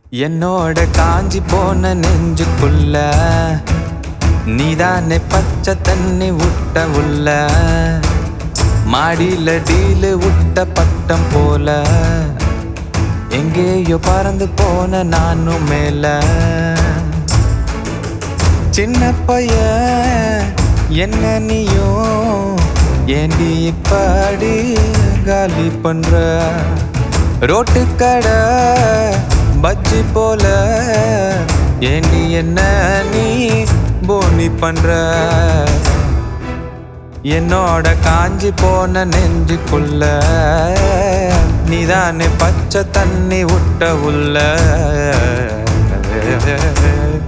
என்னோட காஞ்சி போன நெஞ்சுக்குள்ள நீதானே பச்சை தண்ணி விட்ட உள்ள மாடியில டீலு விட்ட பட்டம் போல எங்கேயோ பறந்து போன நானும் மேல சின்ன பையன் என்ன நீயும் ஏண்டி இப்படி காலி பண்ற ரோட்டு கடை பஜ்ஜி போல ஏண்டி என்ன நீ போனி பண்ற என்னோட காஞ்சி போன நெஞ்சுக்குள்ள நீதானே பச்சை தண்ணி விட்ட உள்ள